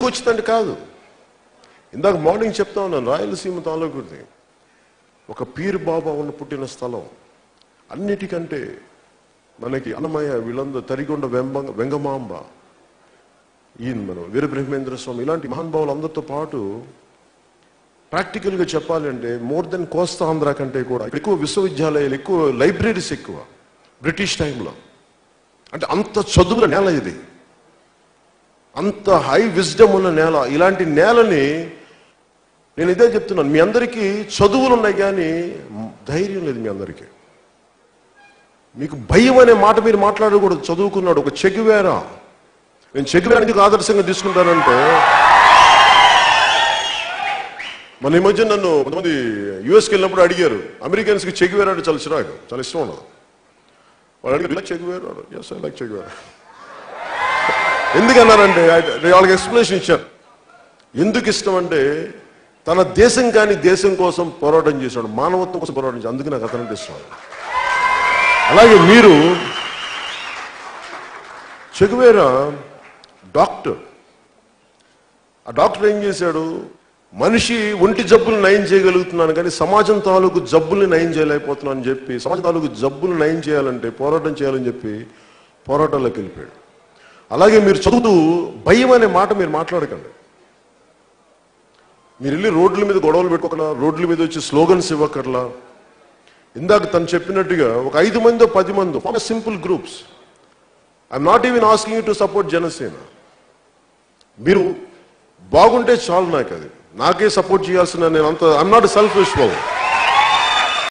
వచ్చిందంటే కాదు ఇందాక మార్నింగ్ చెప్తా ఉన్నాను రాయలసీమ తాలూకుది ఒక పీర్ బాబా ఉన్న పుట్టిన స్థలం అన్నిటికంటే మనకి అన్నమయ్య వీళ్ళందరూ తరిగొండ వెంబ వెంగమాంబ ఈయన మనం వీరబ్రహ్మేంద్ర స్వామి ఇలాంటి మహానుభావులు అందరితో పాటు ప్రాక్టికల్గా చెప్పాలంటే మోర్ దెన్ కోస్తా ఆంధ్ర కంటే కూడా ఎక్కువ విశ్వవిద్యాలయాలు ఎక్కువ లైబ్రరీస్ ఎక్కువ బ్రిటిష్ టైంలో అంటే అంత చదువుల నేల ఇది అంత హై విజ్డమ్ ఉన్న నేల ఇలాంటి నేలని నేను ఇదే చెప్తున్నాను మీ అందరికీ చదువులు ఉన్నాయి కానీ ధైర్యం లేదు మీ అందరికీ మీకు భయం అనే మాట మీరు మాట్లాడకూడదు చదువుకున్నాడు ఒక చెగువేరా నేను చెగువేరా ఎందుకు ఆదర్శంగా తీసుకుంటానంటే మన ఈ మధ్య నన్ను కొంతమంది యుఎస్కి వెళ్ళినప్పుడు అడిగారు అమెరికన్స్కి చెగువేరా అంటే చాలా చిరాకు చాలా ఇష్టం ఉండదు వాళ్ళు అడిగారు ఇలా Che Guevara yes I like Che Guevara ఎందుకన్నారంటే I- వాళ్ళకి ఎక్స్ప్లెనేషన్ ఇచ్చారు ఎందుకు ఇష్టం అంటే తన దేశం కాని దేశం కోసం పోరాటం చేశాడు మానవత్వం కోసం పోరాటం చేశాడు అందుకే నాకు అతనంటే ఇష్టం అలాగే మీరు చెగువేరా డాక్టర్ ఆ డాక్టర్ ఏం చేశాడు మనిషి ఒంటి జబ్బులు నయం చేయగలుగుతున్నాను కానీ సమాజం తాలూకు జబ్బుల్ని నయం చేయలేకపోతున్నాను అని చెప్పి సమాజం తాలూకు జబ్బులు నయం చేయాలంటే పోరాటం చేయాలని చెప్పి పోరాటంలోకి వెళ్ళిపోయాడు అలాగే మీరు చదువుతూ భయం అనే మాట మీరు మాట్లాడకండి మీరు వెళ్ళి రోడ్ల మీద గొడవలు పెట్టుకోకుండా రోడ్ల మీద వచ్చి స్లోగన్స్ ఇవ్వకర్లా ఇందాక తను చెప్పినట్టుగా ఒక ఐదు మందో పది మందో for simple groups I'm not even asking you to support Janasena మీరు బాగుంటే చాలు నాకు అది నాకే సపోర్ట్ చేయాల్సిన నేను అంత ఐఎమ్ నాట్ సెల్ఫ్ బాబు